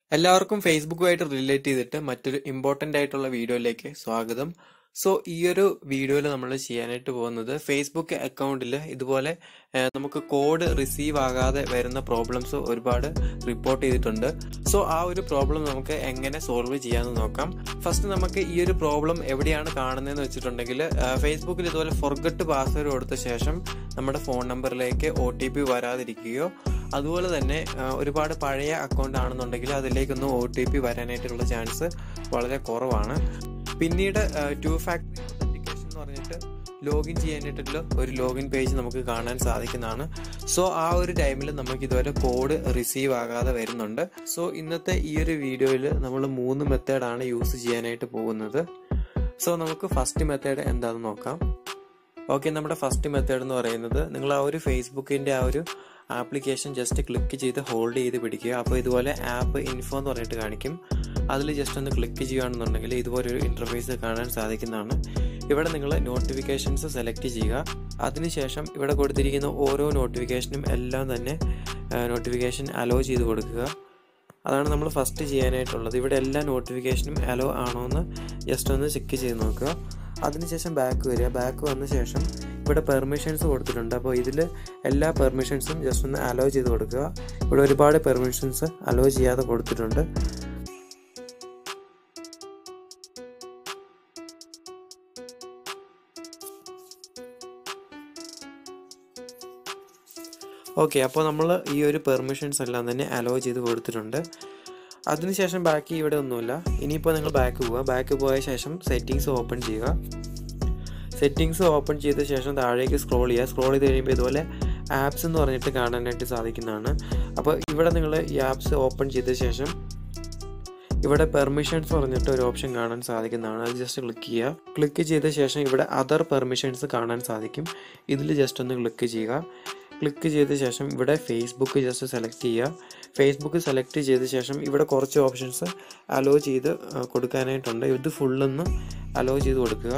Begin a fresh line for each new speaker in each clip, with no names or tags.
എല്ലാവർക്കും ഫേസ്ബുക്കുമായിട്ട് റിലേറ്റ് ചെയ്തിട്ട് മറ്റൊരു ഇമ്പോർട്ടൻ്റ് ആയിട്ടുള്ള വീഡിയോയിലേക്ക് സ്വാഗതം സോ ഈ ഒരു വീഡിയോയിൽ നമ്മൾ ചെയ്യാനായിട്ട് പോകുന്നത് ഫേസ്ബുക്ക് അക്കൗണ്ടിൽ ഇതുപോലെ ഏഹ്, നമുക്ക് കോഡ് റിസീവ് ആകാതെ വരുന്ന പ്രോബ്ലംസ് ഒരുപാട് റിപ്പോർട്ട് ചെയ്തിട്ടുണ്ട് സോ ആ ഒരു പ്രോബ്ലം നമുക്ക് എങ്ങനെ സോൾവ് ചെയ്യാമെന്ന് നോക്കാം ഫസ്റ്റ് നമുക്ക് ഈ ഒരു പ്രോബ്ലം എവിടെയാണ് കാണുന്നതെന്ന് വെച്ചിട്ടുണ്ടെങ്കിൽ ഫേസ്ബുക്കിൽ ഇതുപോലെ ഫൊർഗട്ട് പാസ്വേഡ് കൊടുത്ത ശേഷം നമ്മുടെ ഫോൺ നമ്പറിലേക്ക് ഒ ടി പി വരാതിരിക്കുകയോ അതുപോലെ തന്നെ ആ, ഒരുപാട് പഴയ അക്കൗണ്ട് ആണെന്നുണ്ടെങ്കിൽ അതിലേക്കൊന്നും ഒ ടി പി വരാനായിട്ടുള്ള ചാൻസ് വളരെ കുറവാണ് പിന്നീട് ടു ഫാക്ടർ ഒത്തന്റിക്കേഷൻ എന്ന് പറഞ്ഞിട്ട് ലോഗിൻ ചെയ്യാനായിട്ടുള്ള ഒരു ലോഗിൻ പേജ് നമുക്ക് കാണാൻ സാധിക്കുന്നതാണ് സോ ആ ഒരു ടൈമിൽ നമുക്ക് ഇതുവരെ കോഡ് റിസീവ് ആകാതെ വരുന്നുണ്ട് സോ ഇന്നത്തെ ഈ ഒരു വീഡിയോയിൽ നമ്മൾ മൂന്ന് മെത്തേഡാണ് യൂസ് ചെയ്യാനായിട്ട് പോകുന്നത് സോ നമുക്ക് ഫസ്റ്റ് മെത്തേഡ് എന്താണെന്ന് നോക്കാം ഓക്കെ നമ്മുടെ ഫസ്റ്റ് മെത്തേഡ് എന്ന് പറയുന്നത് നിങ്ങൾ ആ ഒരു ഫേസ്ബുക്കിന്റെ ആ ഒരു ആപ്ലിക്കേഷൻ ജസ്റ്റ് ക്ലിക്ക് ചെയ്ത് ഹോൾഡ് ചെയ്ത് പിടിക്കുക അപ്പോൾ ഇതുപോലെ ആപ്പ് ഇൻഫോ എന്ന് പറഞ്ഞിട്ട് കാണിക്കും അതിൽ ജസ്റ്റ് ഒന്ന് ക്ലിക്ക് ചെയ്യുകയാണെന്നുണ്ടെങ്കിൽ ഇതുപോലെ ഒരു ഇന്റർഫേസ് കാണാൻ സാധിക്കുന്നതാണ് ഇവിടെ നിങ്ങൾ നോട്ടിഫിക്കേഷൻസ് സെലക്ട് ചെയ്യുക അതിനുശേഷം ഇവിടെ കൊടുത്തിരിക്കുന്ന ഓരോ നോട്ടിഫിക്കേഷനും എല്ലാം തന്നെ നോട്ടിഫിക്കേഷൻ അലോ ചെയ്ത് കൊടുക്കുക അതാണ് നമ്മൾ ഫസ്റ്റ് ചെയ്യാനായിട്ടുള്ളത് ഇവിടെ എല്ലാ നോട്ടിഫിക്കേഷനും അലോ ആണോ എന്ന് ജസ്റ്റ് ഒന്ന് ചെക്ക് ചെയ്ത് നോക്കുക അതിനുശേഷം ബാക്ക് വരിക ബാക്ക് വന്ന ശേഷം ഇവിടെ പെർമിഷൻസ് കൊടുത്തിട്ടുണ്ട് അപ്പോൾ ഇതിൽ എല്ലാ പെർമിഷൻസും ജസ്റ്റ് ഒന്ന് അലോ ചെയ്ത് കൊടുക്കുക ഇവിടെ ഒരുപാട് പെർമിഷൻസ് അലോ ചെയ്യാതെ കൊടുത്തിട്ടുണ്ട് ഓക്കെ അപ്പോൾ നമ്മൾ ഈ ഒരു പെർമിഷൻസ് എല്ലാം തന്നെ അലോ ചെയ്ത് കൊടുത്തിട്ടുണ്ട് അതിനുശേഷം ബാക്കി ഇവിടെ ഒന്നുമില്ല ഇനിയിപ്പോൾ നിങ്ങൾ ബാക്ക് പോവുക ബാക്ക് പോയ ശേഷം സെറ്റിങ്സ് ഓപ്പൺ ചെയ്യുക സെറ്റിങ്സ് ഓപ്പൺ ചെയ്ത ശേഷം താഴേക്ക് സ്ക്രോൾ ചെയ്യുക സ്ക്രോൾ ചെയ്ത് കഴിയുമ്പോൾ ഇതുപോലെ ആപ്സ് എന്ന് പറഞ്ഞിട്ട് കാണാനായിട്ട് സാധിക്കുന്നതാണ് അപ്പോൾ ഇവിടെ നിങ്ങൾ ഈ ആപ്സ് ഓപ്പൺ ചെയ്ത ശേഷം ഇവിടെ പെർമിഷൻസ് പറഞ്ഞിട്ട് ഒരു ഓപ്ഷൻ കാണാൻ സാധിക്കുന്നതാണ് അത് ജസ്റ്റ് ക്ലിക്ക് ചെയ്യുക ക്ലിക്ക് ചെയ്ത ശേഷം ഇവിടെ അതർ പെർമിഷൻസ് കാണാൻ സാധിക്കും ഇതിൽ ജസ്റ്റ് ഒന്ന് ക്ലിക്ക് ചെയ്യുക ക്ലിക്ക് ചെയ്ത ശേഷം ഇവിടെ ഫേസ്ബുക്ക് ജസ്റ്റ് സെലക്ട് ചെയ്യുക ഫേസ്ബുക്ക് സെലക്ട് ചെയ്ത ശേഷം ഇവിടെ കുറച്ച് ഓപ്ഷൻസ് അലോ ചെയ്ത് ആ, കൊടുക്കാനായിട്ടുണ്ട് ഇത് ഫുള്ളൊന്ന് അലോ ചെയ്ത് കൊടുക്കുക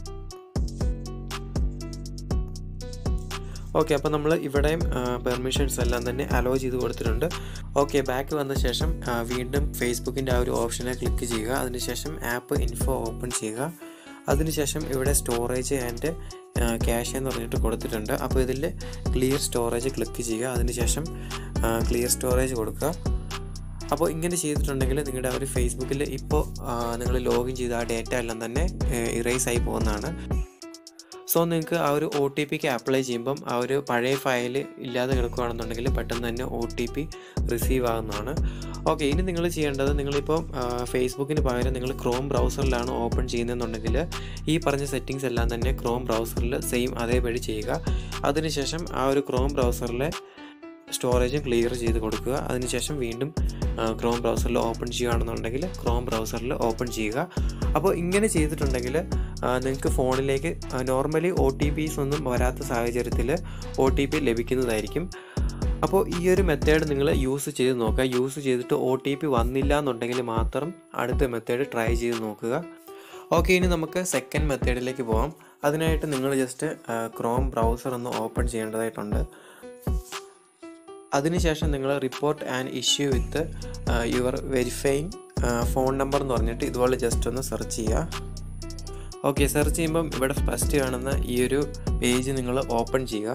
ഓക്കെ അപ്പോൾ നമ്മൾ ഇവിടെയും പെർമിഷൻസ് എല്ലാം തന്നെ അലോ ചെയ്ത് കൊടുത്തിട്ടുണ്ട് ഓക്കെ ബാക്ക് വന്ന ശേഷം ആ, വീണ്ടും ഫേസ്ബുക്കിൻ്റെ ആ ഒരു ഓപ്ഷനെ ക്ലിക്ക് ചെയ്യുക അതിനുശേഷം ആപ്പ് ഇൻഫോ ഓപ്പൺ ചെയ്യുക അതിനുശേഷം ഇവിടെ സ്റ്റോറേജ് ആൻഡ് ക്യാഷ് എന്ന് പറഞ്ഞിട്ട് കൊടുത്തിട്ടുണ്ട് അപ്പോൾ ഇതിൽ ക്ലിയർ സ്റ്റോറേജ് ക്ലിക്ക് ചെയ്യുക അതിനുശേഷം ക്ലിയർ സ്റ്റോറേജ് കൊടുക്കുക അപ്പോൾ ഇങ്ങനെ ചെയ്തിട്ടുണ്ടെങ്കിൽ നിങ്ങളുടെ ആ ഒരു ഫേസ്ബുക്കിൽ ഇപ്പോൾ നിങ്ങൾ ലോഗിൻ ചെയ്ത ആ ഡേറ്റ എല്ലാം തന്നെ ഇറേസ് ആയി പോകുന്നതാണ് സോ നിങ്ങൾക്ക് ആ ഒരു ഒ ടി പിക്ക് അപ്ലൈ ചെയ്യുമ്പം ആ ഒരു പഴയ ഫയൽ ഇല്ലാതെ കിടക്കുകയാണെന്നുണ്ടെങ്കിൽ പെട്ടെന്ന് തന്നെ ഒ ടി പി റിസീവ് ആകുന്നതാണ് ഓക്കെ ഇനി നിങ്ങൾ ചെയ്യേണ്ടത് നിങ്ങളിപ്പോൾ ഫേസ്ബുക്കിന് പകരം നിങ്ങൾ ക്രോം ബ്രൗസറിലാണ് ഓപ്പൺ ചെയ്യുന്നതെന്നുണ്ടെങ്കിൽ ഈ പറഞ്ഞ സെറ്റിങ്സ് എല്ലാം തന്നെ ക്രോം ബ്രൗസറിൽ സെയിം അതേപടി ചെയ്യുക അതിനുശേഷം ആ ഒരു ക്രോം ബ്രൗസറിലെ സ്റ്റോറേജും ക്ലിയർ ചെയ്ത് കൊടുക്കുക അതിനുശേഷം വീണ്ടും ക്രോം ബ്രൗസറിൽ ഓപ്പൺ ചെയ്യുകയാണെന്നുണ്ടെങ്കിൽ ക്രോം ബ്രൗസറിൽ ഓപ്പൺ ചെയ്യുക അപ്പോൾ ഇങ്ങനെ ചെയ്തിട്ടുണ്ടെങ്കിൽ നിങ്ങൾക്ക് ഫോണിലേക്ക് നോർമലി ഒ ടി പീസ് ഒന്നും വരാത്ത സാഹചര്യത്തിൽ ഒ ടി പി ലഭിക്കുന്നതായിരിക്കും അപ്പോൾ ഈ ഒരു മെത്തേഡ് നിങ്ങൾ യൂസ് ചെയ്ത് നോക്കുക യൂസ് ചെയ്തിട്ട് ഒ ടി പി വന്നില്ല എന്നുണ്ടെങ്കിൽ മാത്രം അടുത്ത മെത്തേഡ് ട്രൈ ചെയ്ത് നോക്കുക ഓക്കെ ഇനി നമുക്ക് സെക്കൻഡ് മെത്തേഡിലേക്ക് പോകാം അതിനായിട്ട് നിങ്ങൾ ജസ്റ്റ് ക്രോം ബ്രൗസർ ഒന്ന് ഓപ്പൺ ചെയ്യേണ്ടതായിട്ടുണ്ട് അതിനുശേഷം നിങ്ങൾ report and issue with your verifying phone number എന്ന് പറഞ്ഞിട്ട് ഇതുപോലെ ജസ്റ്റ് ഒന്ന് സെർച്ച് ചെയ്യുക ഓക്കെ സെർച്ച് ചെയ്യുമ്പം ഇവിടെ ഫസ്റ്റ് കാണുന്ന ഈ ഒരു പേജ് നിങ്ങൾ ഓപ്പൺ ചെയ്യുക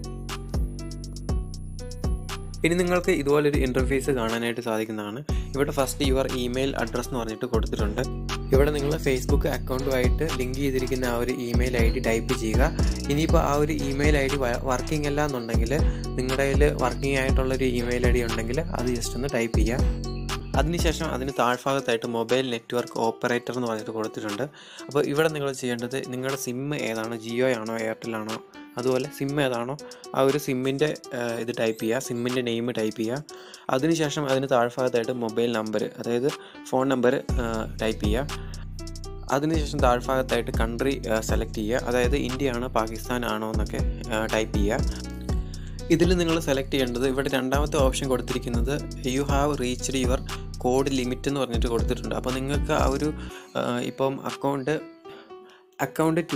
ഇനി നിങ്ങൾക്ക് ഇതുപോലൊരു ഇൻ്റർഫേസ് കാണാനായിട്ട് സാധിക്കുന്നതാണ് ഇവിടെ ഫസ്റ്റ് യുവർ ഇമെയിൽ അഡ്രസ്സ് എന്ന് പറഞ്ഞിട്ട് കൊടുത്തിട്ടുണ്ട് ഇവിടെ നിങ്ങൾ ഫേസ്ബുക്ക് അക്കൗണ്ടുമായിട്ട് ലിങ്ക് ചെയ്തിരിക്കുന്ന ആ ഒരു ഇമെയിൽ ഐ ഡി ടൈപ്പ് ചെയ്യുക ഇനിയിപ്പോൾ ആ ഒരു ഇമെയിൽ ഐ ഡി വർക്കിംഗ് അല്ല എന്നുണ്ടെങ്കിൽ നിങ്ങളുടെ കയ്യിൽ വർക്കിംഗ് ആയിട്ടുള്ള ഒരു ഇമെയിൽ ഐ ഡി ഉണ്ടെങ്കിൽ അത് ജസ്റ്റ് ഒന്ന് ടൈപ്പ് ചെയ്യുക അതിനുശേഷം അതിന് താഴ്ഭാഗത്തായിട്ട് മൊബൈൽ നെറ്റ്വർക്ക് ഓപ്പറേറ്റർ എന്ന് പറഞ്ഞിട്ട് കൊടുത്തിട്ടുണ്ട് അപ്പോൾ ഇവിടെ നിങ്ങൾ ചെയ്യേണ്ടത് നിങ്ങളുടെ സിം ഏതാണോ ജിയോ ആണോ എയർടെൽ ആണോ അതുപോലെ സിം ഏതാണോ ആ ഒരു സിമ്മിൻ്റെ ഇത് ടൈപ്പ് ചെയ്യുക സിമ്മിൻ്റെ നെയിം ടൈപ്പ് ചെയ്യുക അതിനുശേഷം അതിന് താഴ്ഭാഗത്തായിട്ട് മൊബൈൽ നമ്പർ അതായത് ഫോൺ നമ്പർ ടൈപ്പ് ചെയ്യുക അതിനുശേഷം താഴ്ഭാഗത്തായിട്ട് കൺട്രി സെലക്ട് ചെയ്യുക അതായത് ഇന്ത്യ ആണോ പാകിസ്ഥാൻ ആണോ എന്നൊക്കെ ടൈപ്പ് ചെയ്യുക ഇതിൽ നിങ്ങൾ സെലക്ട് ചെയ്യേണ്ടത് ഇവിടെ രണ്ടാമത്തെ ഓപ്ഷൻ കൊടുത്തിരിക്കുന്നത് you have reached your code limit എന്ന് പറഞ്ഞിട്ട് കൊടുത്തിട്ടുണ്ട് അപ്പോൾ നിങ്ങൾക്ക് ആ ഒരു ആ, ഇപ്പം account account two factor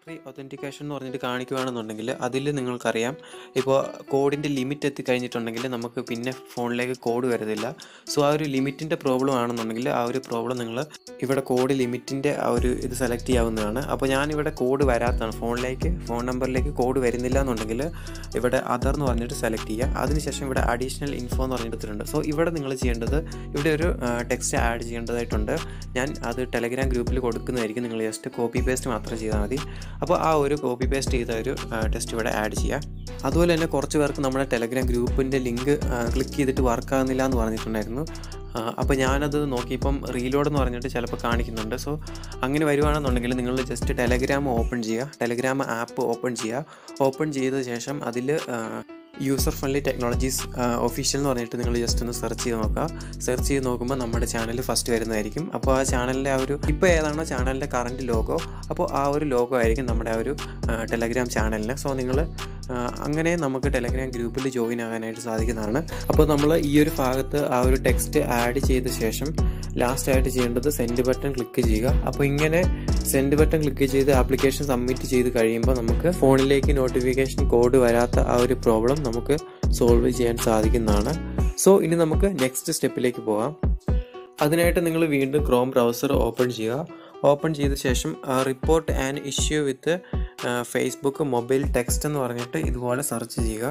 factory authentication എന്ന് പറഞ്ഞിട്ട് കാണിക്കുകയാണെന്നുണ്ടെങ്കിൽ അതിൽ നിങ്ങൾക്കറിയാം ഇപ്പോൾ കോഡിൻ്റെ ലിമിറ്റ് എത്തിക്കഴിഞ്ഞിട്ടുണ്ടെങ്കിൽ നമുക്ക് പിന്നെ ഫോണിലേക്ക് കോഡ് വരുന്നില്ല സോ ആ ഒരു ലിമിറ്റിൻ്റെ പ്രോബ്ലം ആണെന്നുണ്ടെങ്കിൽ ആ ഒരു പ്രോബ്ലം നിങ്ങൾ ഇവിടെ കോഡ് ലിമിറ്റിൻ്റെ ആ ഒരു ഇത് സെലക്ട് ചെയ്യാവുന്നതാണ് അപ്പോൾ ഞാനിവിടെ കോഡ് വരാത്തതാണ് ഫോണിലേക്ക് ഫോൺ നമ്പറിലേക്ക് കോഡ് വരുന്നില്ല എന്നുണ്ടെങ്കിൽ ഇവിടെ അതർ എന്ന് പറഞ്ഞിട്ട് സെലക്ട് ചെയ്യുക അതിനുശേഷം ഇവിടെ അഡീഷണൽ ഇൻഫോ എന്ന് പറഞ്ഞിട്ടുണ്ട് സോ ഇവിടെ നിങ്ങൾ ചെയ്യേണ്ടത് ഇവിടെ ഒരു ടെക്സ്റ്റ് ആഡ് ചെയ്യേണ്ടതായിട്ടുണ്ട് ഞാൻ അത് ടെലഗ്രാം ഗ്രൂപ്പിൽ കൊടുക്കുന്നതായിരിക്കും നിങ്ങൾ ജസ്റ്റ് കോപ്പി പേസ്റ്റ് മാത്രം ചെയ്താൽ മതി അപ്പോൾ ആ ഒരു കോപ്പി പേസ്റ്റ് ചെയ്ത ഒരു ടെക്സ്റ്റ് ഇവിടെ ആഡ് ചെയ്യുക അതുപോലെ തന്നെ കുറച്ച് പേർക്ക് നമ്മുടെ ടെലഗ്രാം ഗ്രൂപ്പിൻ്റെ ലിങ്ക് ക്ലിക്ക് ചെയ്തിട്ട് വർക്ക് ആകുന്നില്ല എന്ന് പറഞ്ഞിട്ടുണ്ടായിരുന്നു അപ്പോൾ ഞാനത് നോക്കിയപ്പം റീലോഡ് എന്ന് പറഞ്ഞിട്ട് ചിലപ്പോൾ കാണിക്കുന്നുണ്ട് സോ അങ്ങനെ വരുവാണെന്നുണ്ടെങ്കിൽ നിങ്ങൾ ജസ്റ്റ് ടെലഗ്രാം ഓപ്പൺ ചെയ്യുക ടെലഗ്രാം ആപ്പ് ഓപ്പൺ ചെയ്യുക ഓപ്പൺ ചെയ്ത ശേഷം അതിൽ യൂസർ ഫ്രണ്ട്ലി ടെക്നോളജീസ് ഒഫീഷ്യൽ എന്ന് പറഞ്ഞിട്ട് നിങ്ങൾ ജസ്റ്റ് ഒന്ന് സെർച്ച് ചെയ്ത് നോക്കുക സെർച്ച് ചെയ്ത് നോക്കുമ്പോൾ നമ്മുടെ ചാനൽ ഫസ്റ്റ് വരുന്നതായിരിക്കും അപ്പോൾ ആ ചാനലിൻ്റെ ആ ഒരു ഇപ്പോൾ ഏതാണോ ചാനലിൻ്റെ കറൻറ്റ് ലോഗോ അപ്പോൾ ആ ഒരു ലോഗോ ആയിരിക്കും നമ്മുടെ ആ ഒരു ടെലഗ്രാം ചാനലിന് സോ നിങ്ങൾ അങ്ങനെ നമുക്ക് ടെലഗ്രാം ഗ്രൂപ്പിൽ ജോയിൻ ആകാനായിട്ട് സാധിക്കുന്നതാണ് അപ്പോൾ നമ്മൾ ഈ ഒരു ഭാഗത്ത് ആ ഒരു ടെക്സ്റ്റ് ആഡ് ചെയ്ത ശേഷം ലാസ്റ്റ് ആയിട്ട് ചെയ്യേണ്ടത് സെൻഡ് ബട്ടൺ ക്ലിക്ക് ചെയ്യുക അപ്പോൾ ഇങ്ങനെ സെൻഡ് ബട്ടൺ ക്ലിക്ക് ചെയ്ത് ആപ്ലിക്കേഷൻ സബ്മിറ്റ് ചെയ്ത് കഴിയുമ്പോൾ നമുക്ക് ഫോണിലേക്ക് നോട്ടിഫിക്കേഷൻ കോഡ് വരാത്ത ആ ഒരു പ്രോബ്ലം നമുക്ക് സോൾവ് ചെയ്യാൻ സാധിക്കുന്നതാണ് സോ ഇനി നമുക്ക് നെക്സ്റ്റ് സ്റ്റെപ്പിലേക്ക് പോകാം അതിനായിട്ട് നിങ്ങൾ വീണ്ടും ക്രോം ബ്രൗസർ ഓപ്പൺ ചെയ്യുക ഓപ്പൺ ചെയ്ത ശേഷം report and issue with Facebook mobile text എന്ന് പറഞ്ഞിട്ട് ഇതുപോലെ സെർച്ച് ചെയ്യുക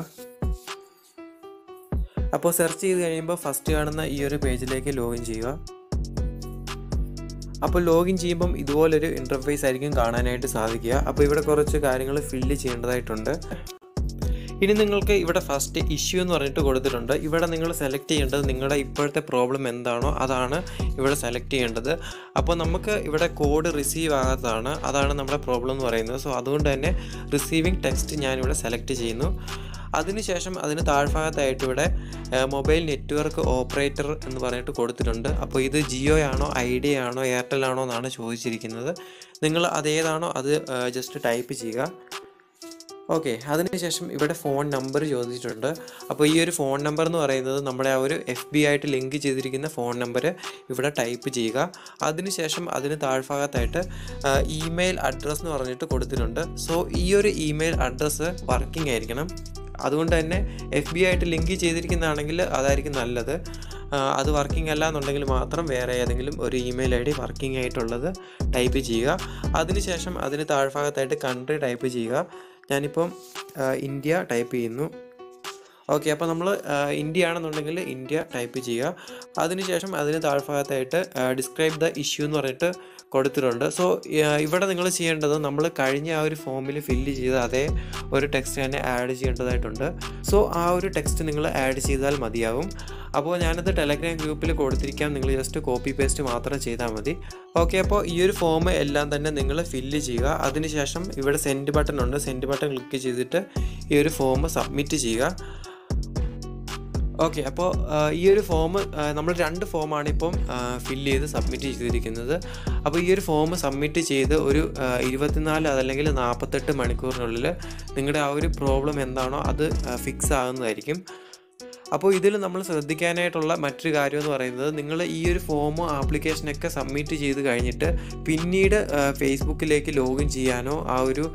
അപ്പോൾ സെർച്ച് ചെയ്ത് കഴിയുമ്പോൾ ഫസ്റ്റ് കാണുന്ന ഈ ഒരു പേജിലേക്ക് ലോഗിൻ ചെയ്യുക അപ്പോൾ ലോഗിൻ ചെയ്യുമ്പം ഇതുപോലൊരു ഇൻ്റർഫേസ് ആയിരിക്കും കാണാനായിട്ട് സാധിക്കുക അപ്പോൾ ഇവിടെ കുറച്ച് കാര്യങ്ങൾ ഫില്ല് ചെയ്യേണ്ടതായിട്ടുണ്ട് ഇനി നിങ്ങൾക്ക് ഇവിടെ ഫസ്റ്റ് ഇഷ്യൂ എന്ന് പറഞ്ഞിട്ട് കൊടുത്തിട്ടുണ്ട് ഇവിടെ നിങ്ങൾ സെലക്ട് ചെയ്യേണ്ടത് നിങ്ങളുടെ ഇപ്പോഴത്തെ പ്രോബ്ലം എന്താണോ അതാണ് ഇവിടെ സെലക്ട് ചെയ്യേണ്ടത് അപ്പോൾ നമുക്ക് ഇവിടെ കോഡ് റിസീവ് ആകാത്തതാണ് അതാണ് നമ്മുടെ പ്രോബ്ലം എന്ന് പറയുന്നത് സോ അതുകൊണ്ട് തന്നെ റിസീവിങ് ടെക്സ്റ്റ് ഞാനിവിടെ സെലക്ട് ചെയ്യുന്നു അതിനുശേഷം അതിന് താഴ്ഭാഗത്തായിട്ട് ഇവിടെ മൊബൈൽ നെറ്റ്വർക്ക് ഓപ്പറേറ്റർ എന്ന് പറഞ്ഞിട്ട് കൊടുത്തിട്ടുണ്ട് അപ്പോൾ ഇത് ജിയോ ആണോ ഐഡിയ ആണോ എയർടെൽ ആണോ എന്നാണ് ചോദിച്ചിരിക്കുന്നത് നിങ്ങൾ അതേതാണോ അത് ജസ്റ്റ് ടൈപ്പ് ചെയ്യുക ഓക്കെ അതിനുശേഷം ഇവിടെ ഫോൺ നമ്പർ ചോദിച്ചിട്ടുണ്ട് അപ്പോൾ ഈ ഒരു ഫോൺ നമ്പർ എന്ന് പറയുന്നത് നമ്മുടെ ആ ഒരു എഫ് ബി ആയിട്ട് ലിങ്ക് ചെയ്തിരിക്കുന്ന ഫോൺ നമ്പർ ഇവിടെ ടൈപ്പ് ചെയ്യുക അതിനുശേഷം അതിന് താഴ്ഭാഗത്തായിട്ട് ഇമെയിൽ അഡ്രസ്സ് എന്ന് പറഞ്ഞിട്ട് കൊടുത്തിട്ടുണ്ട് സോ ഈ ഒരു ഇമെയിൽ അഡ്രസ്സ് വർക്കിംഗ് ആയിരിക്കണം അതുകൊണ്ട് തന്നെ എഫ് ബി ആയിട്ട് ലിങ്ക് ചെയ്തിരിക്കുന്നതാണെങ്കിൽ അതായിരിക്കും നല്ലത് അത് വർക്കിംഗ് അല്ല എന്നുണ്ടെങ്കിൽ മാത്രം വേറെ ഏതെങ്കിലും ഒരു ഇമെയിൽ ഐ ഡി വർക്കിംഗ് ആയിട്ടുള്ളത് ടൈപ്പ് ചെയ്യുക അതിനുശേഷം അതിന് താഴ്ഭാഗത്തായിട്ട് കൺട്രി ടൈപ്പ് ചെയ്യുക ഞാനിപ്പം ഇന്ത്യ ടൈപ്പ് ചെയ്യുന്നു ഓക്കെ അപ്പോൾ നമ്മൾ ഇന്ത്യ ആണെന്നുണ്ടെങ്കിൽ ഇന്ത്യ ടൈപ്പ് ചെയ്യുക അതിനുശേഷം അതിന് താഴ്ഭാഗത്തായിട്ട് ഡിസ്ക്രൈബ് ദ ഇഷ്യൂ എന്ന് പറഞ്ഞിട്ട് കൊടുത്തിട്ടുണ്ട് സോ ഇവിടെ നിങ്ങൾ ചെയ്യേണ്ടത് നമ്മൾ കഴിഞ്ഞ ആ ഒരു ഫോമിൽ ഫില്ല് ചെയ്ത അതേ ഒരു ടെക്സ്റ്റ് തന്നെ ആഡ് ചെയ്യേണ്ടതായിട്ടുണ്ട് സോ ആ ഒരു ടെക്സ്റ്റ് നിങ്ങൾ ആഡ് ചെയ്താൽ മതിയാവും അപ്പോൾ ഞാനത് ടെലഗ്രാം ഗ്രൂപ്പിൽ കൊടുത്തിരിക്കാം നിങ്ങൾ ജസ്റ്റ് കോപ്പി പേസ്റ്റ് മാത്രം ചെയ്താൽ മതി ഓക്കെ അപ്പോൾ ഈ ഒരു ഫോം എല്ലാം തന്നെ നിങ്ങൾ ഫില്ല് ചെയ്യുക അതിനുശേഷം ഇവിടെ സെൻഡ് ബട്ടൺ ഉണ്ട് സെൻഡ് ബട്ടൺ ക്ലിക്ക് ചെയ്തിട്ട് ഈ ഒരു ഫോം സബ്മിറ്റ് ചെയ്യുക ഓക്കെ അപ്പോൾ ഈ ഒരു ഫോം നമ്മൾ രണ്ട് ഫോമാണ് ഇപ്പം ഫില്ല് ചെയ്ത് സബ്മിറ്റ് ചെയ്തിരിക്കുന്നത് അപ്പോൾ ഈ ഒരു ഫോം സബ്മിറ്റ് ചെയ്ത് ഒരു ഇരുപത്തിനാല് അതല്ലെങ്കിൽ നാൽപ്പത്തെട്ട് മണിക്കൂറിനുള്ളിൽ നിങ്ങളുടെ ആ ഒരു പ്രോബ്ലം എന്താണോ അത് ഫിക്സ് ആകുന്നതായിരിക്കും അപ്പോൾ ഇതിൽ നമ്മൾ ശ്രദ്ധിക്കാനായിട്ടുള്ള മറ്റൊരു കാര്യം എന്ന് പറയുന്നത് നിങ്ങൾ ഈ ഒരു ഫോമോ ആപ്ലിക്കേഷനൊക്കെ സബ്മിറ്റ് ചെയ്ത് കഴിഞ്ഞിട്ട് പിന്നീട് ഫേസ്ബുക്കിലേക്ക് ലോഗിൻ ചെയ്യാനോ ആ ഒരു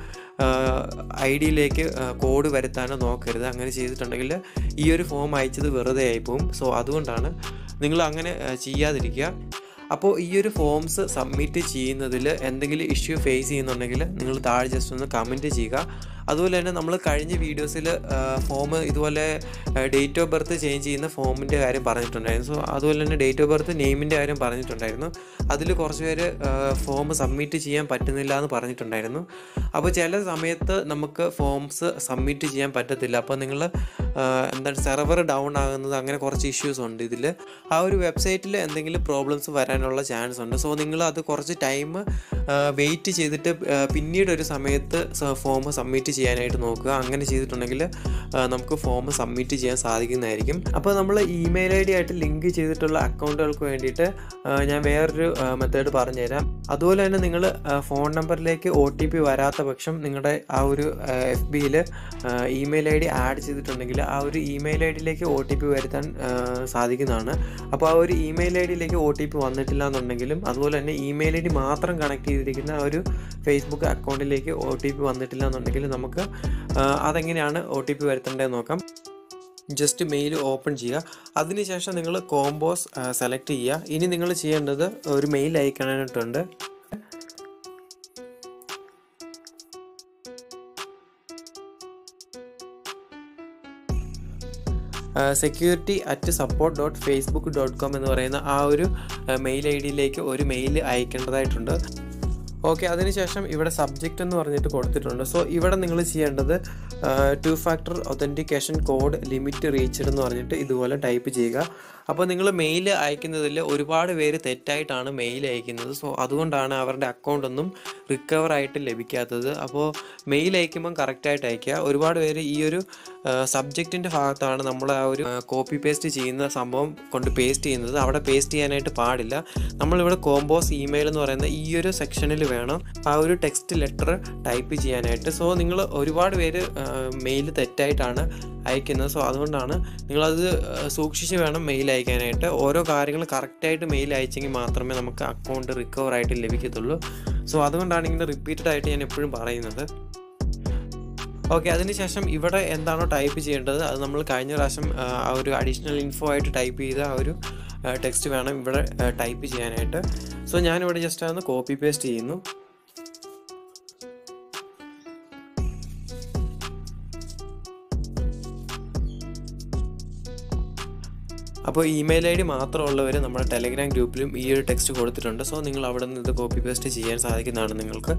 ഐ ഡിയിലേക്ക് കോഡ് വരുത്താനോ നോക്കരുത് അങ്ങനെ ചെയ്തിട്ടുണ്ടെങ്കിൽ ഈ ഒരു ഫോം അയച്ചത് വെറുതെ ആയിപ്പോവും സോ അതുകൊണ്ടാണ് നിങ്ങൾ അങ്ങനെ ചെയ്യാതിരിക്കുക അപ്പോൾ ഈ ഒരു ഫോംസ് സബ്മിറ്റ് ചെയ്യുന്നതിൽ എന്തെങ്കിലും ഇഷ്യൂ ഫേസ് ചെയ്യുന്നുണ്ടെങ്കിൽ നിങ്ങൾ താഴെ ജസ്റ്റ് ഒന്ന് കമൻറ്റ് ചെയ്യുക അതുപോലെ തന്നെ നമ്മൾ കഴിഞ്ഞ വീഡിയോസിൽ ഫോം ഇതുപോലെ ഡേറ്റ് ഓഫ് ബർത്ത് ചേഞ്ച് ചെയ്യുന്ന ഫോമിൻ്റെ കാര്യം പറഞ്ഞിട്ടുണ്ടായിരുന്നു സോ അതുപോലെ തന്നെ ഡേറ്റ് ഓഫ് ബർത്ത് നെയിമിൻ്റെ കാര്യം പറഞ്ഞിട്ടുണ്ടായിരുന്നു അതിൽ കുറച്ച് പേര് ഫോം സബ്മിറ്റ് ചെയ്യാൻ പറ്റുന്നില്ല എന്ന് പറഞ്ഞിട്ടുണ്ടായിരുന്നു അപ്പോൾ ചില സമയത്ത് നമുക്ക് ഫോംസ് സബ്മിറ്റ് ചെയ്യാൻ പറ്റത്തില്ല അപ്പോൾ നിങ്ങൾ എന്താണ് സെർവർ ഡൗൺ ആകുന്നത് അങ്ങനെ കുറച്ച് ഇഷ്യൂസ് ഉണ്ട് ഇതിൽ ആ ഒരു വെബ്സൈറ്റിൽ എന്തെങ്കിലും പ്രോബ്ലംസ് വരാനുള്ള ചാൻസ് ഉണ്ട് സോ നിങ്ങൾ അത് കുറച്ച് ടൈം വെയിറ്റ് ചെയ്തിട്ട് പിന്നീട് ഒരു സമയത്ത് ഫോം സബ്മിറ്റ് ചെയ്യാനായിട്ട് നോക്കുക അങ്ങനെ ചെയ്തിട്ടുണ്ടെങ്കിൽ ആ, നമുക്ക് ഫോം സബ്മിറ്റ് ചെയ്യാൻ സാധിക്കുന്നതായിരിക്കും അപ്പോൾ നമ്മൾ ഇമെയിൽ ഐ ഡി ആയിട്ട് ലിങ്ക് ചെയ്തിട്ടുള്ള അക്കൗണ്ടുകൾക്ക് വേണ്ടിയിട്ട് ആ, ഞാൻ വേറൊരു മെത്തേഡ് പറഞ്ഞുതരാം അതുപോലെ തന്നെ നിങ്ങൾ ഫോൺ നമ്പറിലേക്ക് ഒ ടി പി വരാത്ത പക്ഷം നിങ്ങളുടെ ആ ഒരു എഫ് ബിയിൽ ഇമെയിൽ ഐ ഡി ആഡ് ചെയ്തിട്ടുണ്ടെങ്കിൽ ആ ഒരു ഇമെയിൽ ഐ ഡിയിലേക്ക് ഒ ടി പി വരുത്താൻ ആ, സാധിക്കുന്നതാണ് അപ്പോൾ ആ ഒരു ഇമെയിൽ ഐ ഡിയിലേക്ക് ഒ ടി പി വന്നിട്ടില്ല എന്നുണ്ടെങ്കിലും അതുപോലെ തന്നെ ഇമെയിൽ ഐ ഡി മാത്രം കണക്ട് ചെയ്തിരിക്കുന്ന ആ ഒരു ഫേസ്ബുക്ക് അക്കൗണ്ടിലേക്ക് ഒ ടി പി വന്നിട്ടില്ല എന്നുണ്ടെങ്കിൽ നമുക്ക് ആ, അതെങ്ങനെയാണ് ഒ ടി പി വരുത്തേണ്ടതെന്ന് നോക്കാം ജസ്റ്റ് മെയിൽ ഓപ്പൺ ചെയ്യുക അതിനുശേഷം നിങ്ങൾ കോംബോസ് സെലക്ട് ചെയ്യുക ഇനി നിങ്ങൾ ചെയ്യേണ്ടത് ഒരു മെയിൽ അയക്കാനായിട്ടുണ്ട് security at support dot Facebook dot com എന്ന് പറയുന്ന ആ ഒരു മെയിൽ ഐ ഡിയിലേക്ക് ഒരു മെയിൽ അയക്കേണ്ടതായിട്ടുണ്ട് ഓക്കെ അതിനുശേഷം ഇവിടെ സബ്ജക്റ്റ് എന്ന് പറഞ്ഞിട്ട് കൊടുത്തിട്ടുണ്ട് സോ ഇവിടെ നിങ്ങൾ ചെയ്യേണ്ടത് two factor authentication code limit reached എന്ന് പറഞ്ഞിട്ട് ഇതുപോലെ ടൈപ്പ് ചെയ്യുക അപ്പോൾ നിങ്ങൾ മെയിൽ അയക്കുന്നതിൽ ഒരുപാട് പേര് തെറ്റായിട്ടാണ് മെയിൽ അയക്കുന്നത് സോ അതുകൊണ്ടാണ് അവരുടെ അക്കൗണ്ട് ഒന്നും റിക്കവർ ആയിട്ട് ലഭിക്കാത്തത് അപ്പോൾ മെയിൽ അയക്കുമ്പം കറക്റ്റായിട്ട് അയക്കുക ഒരുപാട് പേര് ഈ ഒരു സബ്ജക്റ്റിൻ്റെ ഭാഗത്താണ് നമ്മൾ ആ ഒരു കോപ്പി പേസ്റ്റ് ചെയ്യുന്ന സംഭവം കൊണ്ട് പേസ്റ്റ് ചെയ്യുന്നത് അവിടെ പേസ്റ്റ് ചെയ്യാനായിട്ട് പാടില്ല നമ്മളിവിടെ കോമ്പോസ് ഇമെയിൽ എന്ന് പറയുന്ന ഈ ഒരു സെക്ഷനിൽ വേണം ആ ഒരു ടെക്സ്റ്റ് ലെറ്റർ ടൈപ്പ് ചെയ്യാനായിട്ട് സോ നിങ്ങൾ ഒരുപാട് പേര് മെയിൽ തെറ്റായിട്ടാണ് അയക്കുന്നത് സോ അതുകൊണ്ടാണ് നിങ്ങളത് ആ, സൂക്ഷിച്ച് വേണം മെയിൽ അയക്കാനായിട്ട് ഓരോ കാര്യങ്ങൾ കറക്റ്റായിട്ട് മെയിൽ അയച്ചെങ്കിൽ മാത്രമേ നമുക്ക് അക്കൗണ്ട് റിക്കവർ ആയിട്ട് ലഭിക്കത്തുള്ളൂ സോ അതുകൊണ്ടാണ് ഇങ്ങനെ റിപ്പീറ്റഡ് ആയിട്ട് ഞാൻ എപ്പോഴും പറയുന്നത് ഓക്കെ അതിനുശേഷം ഇവിടെ എന്താണോ ടൈപ്പ് ചെയ്യേണ്ടത് അത് നമ്മൾ കഴിഞ്ഞ പ്രാവശ്യം ആ, ആ ഒരു അഡീഷണൽ ഇൻഫോ ആയിട്ട് ടൈപ്പ് ചെയ്ത ആ ഒരു ടെക്സ്റ്റ് വേണം ഇവിടെ ടൈപ്പ് ചെയ്യാനായിട്ട് സോ ഞാനിവിടെ ജസ്റ്റ് ഒന്ന് കോപ്പി പേസ്റ്റ് ചെയ്യുന്നു അപ്പോൾ ഇമെയിൽ ഐ ഡി മാത്രമുള്ളവർ നമ്മുടെ ടെലഗ്രാം ഗ്രൂപ്പിലും ഈ ഒരു ടെക്സ്റ്റ് കൊടുത്തിട്ടുണ്ട് സോ നിങ്ങൾ അവിടെ നിന്ന് ഇത് കോപ്പി പേസ്റ്റ് ചെയ്യാൻ സാധിക്കുന്നതാണ് നിങ്ങൾക്ക്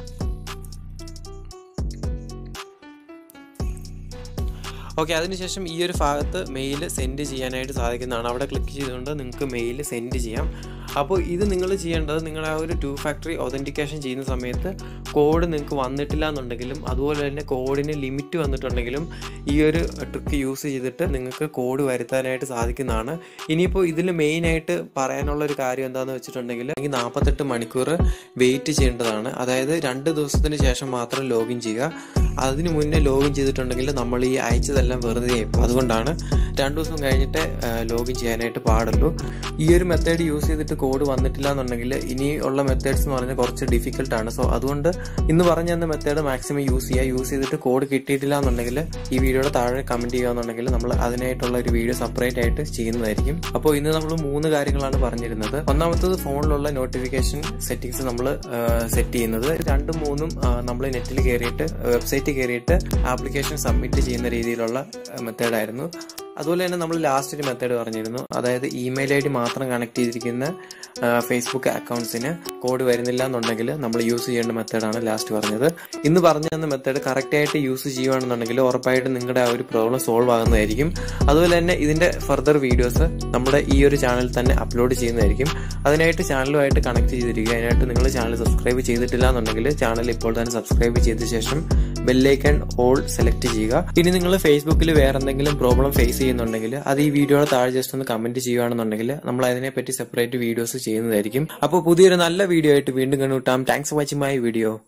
ഓക്കെ അതിനുശേഷം ഈ ഒരു ഭാഗത്ത് മെയിൽ സെൻഡ് ചെയ്യാനായിട്ട് സാധിക്കുന്നതാണ് അവിടെ ക്ലിക്ക് ചെയ്തുകൊണ്ട് നിങ്ങൾക്ക് മെയിൽ സെൻഡ് ചെയ്യാം അപ്പോൾ ഇത് നിങ്ങൾ ചെയ്യേണ്ടത് നിങ്ങൾ ആ ഒരു ടു ഫാക്ടറി ഒതൻറ്റിക്കേഷൻ ചെയ്യുന്ന സമയത്ത് കോഡ് നിങ്ങൾക്ക് വന്നിട്ടില്ല എന്നുണ്ടെങ്കിലും അതുപോലെ തന്നെ കോഡിന് ലിമിറ്റ് വന്നിട്ടുണ്ടെങ്കിലും ഈ ഒരു ട്രിക്ക് യൂസ് ചെയ്തിട്ട് നിങ്ങൾക്ക് കോഡ് വരുത്താനായിട്ട് സാധിക്കുന്നതാണ് ഇനിയിപ്പോൾ ഇതിൽ മെയിനായിട്ട് പറയാനുള്ള ഒരു കാര്യം എന്താണെന്ന് വെച്ചിട്ടുണ്ടെങ്കിൽ എനിക്ക് നാൽപ്പത്തെട്ട് മണിക്കൂർ വെയിറ്റ് ചെയ്യേണ്ടതാണ് അതായത് രണ്ട് ദിവസത്തിന് ശേഷം മാത്രം ലോഗിൻ ചെയ്യുക അതിന് മുന്നേ ലോഗിൻ ചെയ്തിട്ടുണ്ടെങ്കിൽ നമ്മൾ ഈ അയച്ചതെല്ലാം വെറുതെ ആയി പോകും. അതുകൊണ്ടാണ് രണ്ട് ദിവസം കഴിഞ്ഞിട്ട് ലോഗിൻ ചെയ്യാനായിട്ട് പാടുള്ളൂ ഈ ഒരു മെത്തേഡ് യൂസ് ചെയ്തിട്ട് കോഡ് വന്നിട്ടില്ല എന്നുണ്ടെങ്കിൽ ഇനി ഉള്ള മെത്തേഡ്സ് എന്ന് പറഞ്ഞാൽ കുറച്ച് ഡിഫിക്കൽട്ടാണ് സോ അതുകൊണ്ട് ഇന്ന് പറഞ്ഞ തന്ന മെത്തേഡ് മാക്സിമം യൂസ് ചെയ്യുക യൂസ് ചെയ്തിട്ട് കോഡ് കിട്ടിയിട്ടില്ല എന്നുണ്ടെങ്കിൽ ഈ വീഡിയോയുടെ താഴെ കമൻറ്റ് ചെയ്യുകയാണെന്നുണ്ടെങ്കിൽ നമ്മൾ അതിനായിട്ടുള്ള ഒരു വീഡിയോ സെപ്പറേറ്റ് ആയിട്ട് ചെയ്യുന്നതായിരിക്കും അപ്പോൾ ഇന്ന് നമ്മൾ മൂന്ന് കാര്യങ്ങളാണ് പറഞ്ഞിരുന്നത് ഒന്നാമത്തത് ഫോണിലുള്ള നോട്ടിഫിക്കേഷൻ സെറ്റിംഗ്സ് നമ്മൾ സെറ്റ് ചെയ്യുന്നത് രണ്ടും മൂന്നും നമ്മൾ നെറ്റിൽ കയറിയിട്ട് വെബ്സൈറ്റിൽ കയറിയിട്ട് ആപ്ലിക്കേഷൻ സബ്മിറ്റ് ചെയ്യുന്ന രീതിയിലുള്ള മെത്തേഡായിരുന്നു അതുപോലെ തന്നെ നമ്മൾ ലാസ്റ്റ് ഒരു മെത്തേഡ് പറഞ്ഞിരുന്നു അതായത് ഇമെയിൽ ഐ ഡി മാത്രം കണക്ട് ചെയ്തിരിക്കുന്ന ഫേസ്ബുക്ക് അക്കൗണ്ട്സിന് കോഡ് വരുന്നില്ല എന്നുണ്ടെങ്കിൽ നമ്മൾ യൂസ് ചെയ്യേണ്ട മെത്തേഡാണ് ലാസ്റ്റ് പറഞ്ഞത് ഇന്ന് പറഞ്ഞു തന്ന മെത്തേഡ് കറക്റ്റായിട്ട് യൂസ് ചെയ്യുകയാണെന്നുണ്ടെങ്കിൽ ഉറപ്പായിട്ടും നിങ്ങളുടെ ആ ഒരു പ്രോബ്ലം സോൾവ് ആകുന്നതായിരിക്കും അതുപോലെ തന്നെ ഇതിന്റെ ഫർദർ വീഡിയോസ് നമ്മുടെ ഈ ഒരു ചാനലിൽ തന്നെ അപ്ലോഡ് ചെയ്യുന്നതായിരിക്കും അതിനായിട്ട് ചാനലുമായിട്ട് കണക്ട് ചെയ്തിരിക്കുക അതിനായിട്ട് നിങ്ങൾ ചാനൽ സബ്സ്ക്രൈബ് ചെയ്തിട്ടില്ല എന്നുണ്ടെങ്കിൽ ചാനൽ ഇപ്പോൾ തന്നെ സബ്സ്ക്രൈബ് ചെയ്ത ശേഷം ബെല്ലൈക്കൺ ഓൾ സെലക്ട് ചെയ്യുക ഇനി നിങ്ങൾ ഫേസ്ബുക്കിൽ വേറെ എന്തെങ്കിലും പ്രോബ്ലം ഫേസ് ചെയ്യുന്നുണ്ടെങ്കിൽ അത് ഈ വീഡിയോയുടെ താഴെ ജസ്റ്റ് ഒന്ന് കമന്റ് ചെയ്യുകയാണെന്നുണ്ടെങ്കിൽ നമ്മൾ അതിനെപ്പറ്റി സെപ്പറേറ്റ് വീഡിയോസ് ചെയ്യുന്നതായിരിക്കും അപ്പോൾ പുതിയൊരു നല്ല വീഡിയോ ആയിട്ട് വീണ്ടും കണ്ടുമുട്ടാം thanks for watching my video